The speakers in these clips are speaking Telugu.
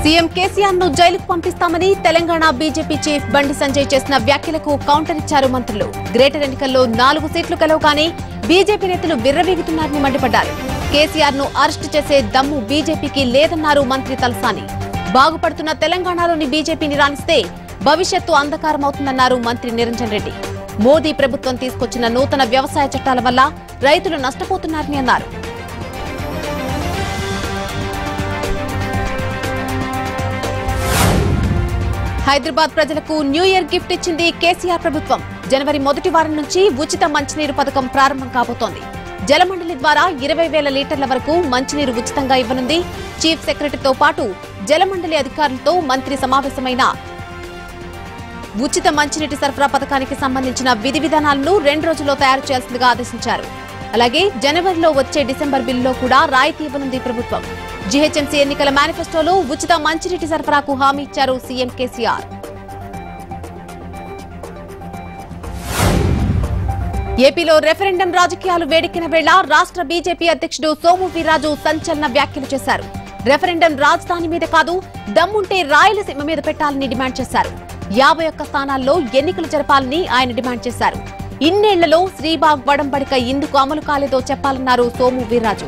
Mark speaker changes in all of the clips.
Speaker 1: సీఎం కేసీఆర్ ను జైలుకు పంపిస్తామని తెలంగాణ బీజేపీ చీఫ్ బండి సంజయ్ చేసిన వ్యాఖ్యలకు కౌంటర్ ఇచ్చారు మంత్రులు గ్రేటర్ ఎన్నికల్లో నాలుగు సీట్లు గెలవగానే బీజేపీ నేతలు విర్రవీగుతున్నారని మండిపడ్డారు కేసీఆర్ ను అరెస్టు చేసే దమ్ము బీజేపీకి లేదన్నారు మంత్రి తలసాని బాగుపడుతున్న తెలంగాణలోని బీజేపీని రాణిస్తే భవిష్యత్తు అంధకారమవుతుందన్నారు మంత్రి నిరంజన్ రెడ్డి మోదీ ప్రభుత్వం తీసుకొచ్చిన నూతన వ్యవసాయ చట్టాల వల్ల రైతులు నష్టపోతున్నారని అన్నారు హైదరాబాద్ ప్రజలకు న్యూ ఇయర్ గిఫ్ట్ ఇచ్చింది కేసీఆర్ ప్రభుత్వం జనవరి మొదటి వారం నుంచి ఉచిత మంచినీరు పథకం ప్రారంభం కాబోతోంది జలమండలి ద్వారా ఇరవై వేల లీటర్ల వరకు మంచినీరు ఉచితంగా ఇవ్వనుంది చీఫ్ సెక్రటరీతో పాటు జలమండలి అధికారులతో మంత్రి సమావేశమైన ఉచిత మంచినీటి సరఫరా పథకానికి సంబంధించిన విధి విధానాలను రెండు రోజుల్లో తయారు చేయాల్సిందిగా ఆదేశించారు అలాగే జనవరిలో వచ్చే డిసెంబర్ బిల్లులో కూడా రాయితీ ఇవ్వనుంది ప్రభుత్వం జీహెచ్ఎంసీ ఎన్నికల మేనిఫెస్టోలో ఉచిత మంచినీటి సరఫరాకు హామీ ఇచ్చారు సీఎం కేసీఆర్ ఏపీలో రెఫరెండం రాజకీయాలు వేడెక్కిన వేళ రాష్ట్ర బీజేపీ అధ్యక్షుడు సోము వీర్రాజు సంచలన వ్యాఖ్యలు చేశారు రెఫరెండం రాజధాని మీద కాదు దమ్ముంటే రాయలసీమ మీద పెట్టాలని డిమాండ్ చేశారు యాభై ఒక్క స్థానాల్లో ఎన్నికలు జరపాలని ఆయన డిమాండ్ చేశారు ఇన్నేళ్లలో శ్రీబాగ్ వడంబడిక ఎందుకు అమలు కాలేదో చెప్పాలన్నారు సోము వీర్రాజు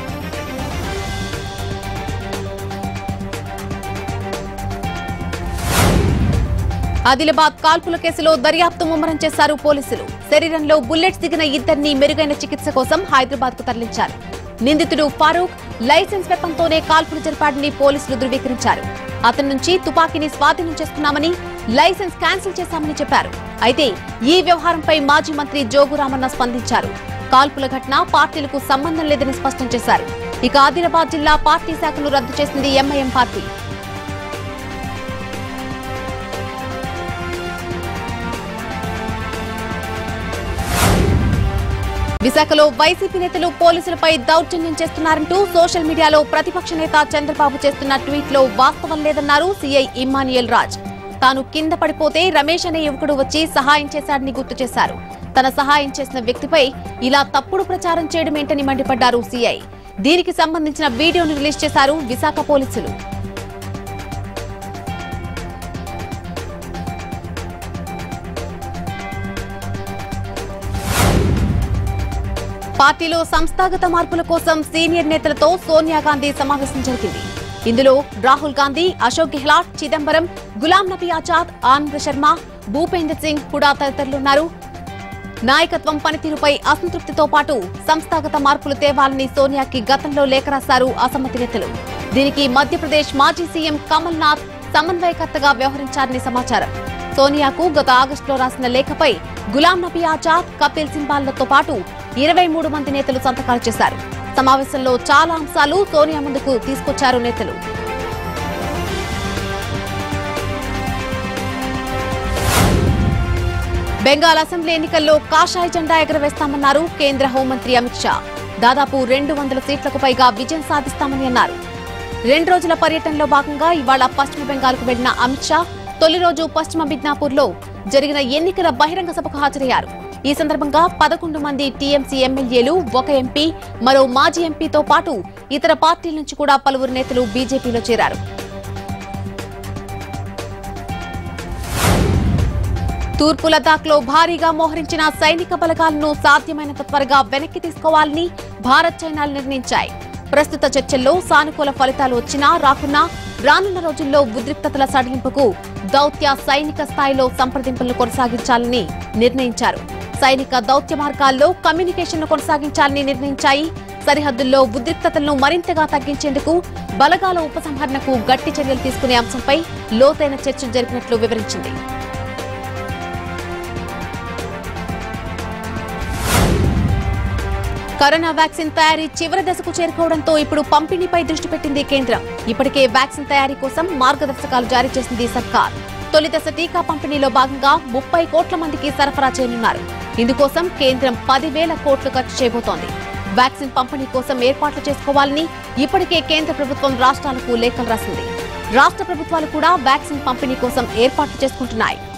Speaker 1: ఆదిలాబాద్ కాల్పుల కేసులో దర్యాప్తు ముమ్మరం చేశారు పోలీసులు శరీరంలో బుల్లెట్స్ దిగిన ఇద్దరిని మెరుగైన చికిత్స కోసం హైదరాబాద్ కు తరలించారు నిందితుడు ఫారూక్ లైసెన్స్ వెపంతోనే కాల్పులు జరిపాడని పోలీసులు ధృవీకరించారు అతని నుంచి తుపాకీని స్వాధీనం చేసుకున్నామని లైసెన్స్ క్యాన్సిల్ చేశామని చెప్పారు అయితే ఈ వ్యవహారంపై మాజీ మంత్రి జోగురామన్న స్పందించారు కాల్పుల ఘటన పార్టీలకు సంబంధం లేదని స్పష్టం చేశారు ఇక ఆదిలాబాద్ జిల్లా పార్టీ శాఖను రద్దు చేసింది ఎంఐఎం పార్టీ విశాఖలో వైసీపీ నేతలు పోలీసులపై దౌర్జన్యం చేస్తున్నారంటూ సోషల్ మీడియాలో ప్రతిపక్ష నేత చంద్రబాబు చేస్తున్న ట్వీట్ లో వాస్తవం లేదన్నారు సీఐ ఇమ్మాన్యుయల్ రాజ్ తాను కింద పడిపోతే రమేష్ అనే యువకుడు వచ్చి సహాయం చేశాడని గుర్తు చేశారు తన సహాయం చేసిన వ్యక్తిపై ఇలా తప్పుడు ప్రచారం చేయడమేంటని మండిపడ్డారు సీఐ దీనికి సంబంధించిన వీడియోను రిలీజ్ చేశారు విశాఖ పోలీసులు పార్టీలో సంస్థాగత మార్పుల కోసం సీనియర్ నేతలతో సోనియా గాంధీ సమావేశం జరిగింది ఇందులో రాహుల్ గాంధీ అశోక్ గెహ్లాట్ చిదంబరం గులాం నబీ ఆజాద్ ఆనంద్ శర్మ భూపేందర్ సింగ్ కూడా తదితరులున్నారు నాయకత్వం పనితీరుపై అసంతృప్తితో పాటు సంస్థాగత మార్పులు తేవాలని సోనియాకి గతంలో లేఖ రాశారు అసమ్మతి నేతలు దీనికి మధ్యప్రదేశ్ మాజీ సీఎం కమల్ నాథ్ సమన్వయకర్తగా వ్యవహరించారని సమాచారం సోనియాకు గత ఆగస్టులో రాసిన లేఖపై గులాం నబీ ఆజాద్ కపిల్ సింబాల్లతో పాటు ఇరవై మూడు మంది నేతలు సంతకాలు చేశారు సమావేశంలో చాలా అంశాలు సోనియా ముందుకు తీసుకొచ్చారు నేతలు బెంగాల్ అసెంబ్లీ ఎన్నికల్లో కాషాయ జెండా ఎగరవేస్తామన్నారు కేంద్ర హోంమంత్రి అమిత్ షా దాదాపు రెండు వందల సీట్లకు పైగా విజయం సాధిస్తామని అన్నారు రెండు రోజుల పర్యటనలో భాగంగా ఇవాళ పశ్చిమ బెంగాల్కు వెళ్లిన అమిత్ షా తొలి రోజు పశ్చిమ మిడ్నాపూర్లో జరిగిన ఎన్నికల బహిరంగ సభకు హాజరయ్యారు ఈ సందర్భంగా పదకొండు మంది టీఎంసీ ఎమ్మెల్యేలు ఒక ఎంపీ మరో మాజీ ఎంపీతో పాటు ఇతర పార్టీల నుంచి కూడా పలువురు నేతలు బీజేపీలో చేరారు తూర్పు లదాఖ్లో భారీగా మోహరించిన సైనిక బలగాలను సాధ్యమైనంత త్వరగా వెనక్కి తీసుకోవాలని భారత్ చైనాలు నిర్ణయించాయి ప్రస్తుత చర్చల్లో సానుకూల ఫలితాలు వచ్చినా రాకున్నా రానున్న రోజుల్లో ఉద్రిక్తతల సడలింపుకు దౌత్య సైనిక స్థాయిలో సంప్రదింపులను కొనసాగించాలని నిర్ణయించారు సైనిక దౌత్య మార్గాల్లో కమ్యూనికేషన్ను కొనసాగించాలని నిర్ణయించాయి సరిహద్దుల్లో ఉద్రిక్తతలను మరింతగా తగ్గించేందుకు బలగాల ఉపసంహరణకు గట్టి చర్యలు తీసుకునే అంశంపై లోతైన చర్చలు జరిపినట్లు వివరించింది కరోనా వ్యాక్సిన్ తయారీ చివరి దశకు చేరుకోవడంతో ఇప్పుడు పంపిణీపై దృష్టి పెట్టింది కేంద్రం ఇప్పటికే వ్యాక్సిన్ తయారీ కోసం మార్గదర్శకాలు జారీ చేసింది సర్కార్ తొలి దశ టీకా పంపిణీలో భాగంగా ముప్పై కోట్ల మందికి సరఫరా చేయనున్నారు ఇందుకోసం కేంద్రం పదివేల కోట్లు ఖర్చు చేయబోతోంది వ్యాక్సిన్ పంపిణీ కోసం ఏర్పాట్లు చేసుకోవాలని ఇప్పటికే కేంద్ర ప్రభుత్వం రాష్ట్రాలకు లేఖలు రాసింది రాష్ట్ర ప్రభుత్వాలు కూడా వ్యాక్సిన్ పంపిణీ కోసం ఏర్పాట్లు చేసుకుంటున్నాయి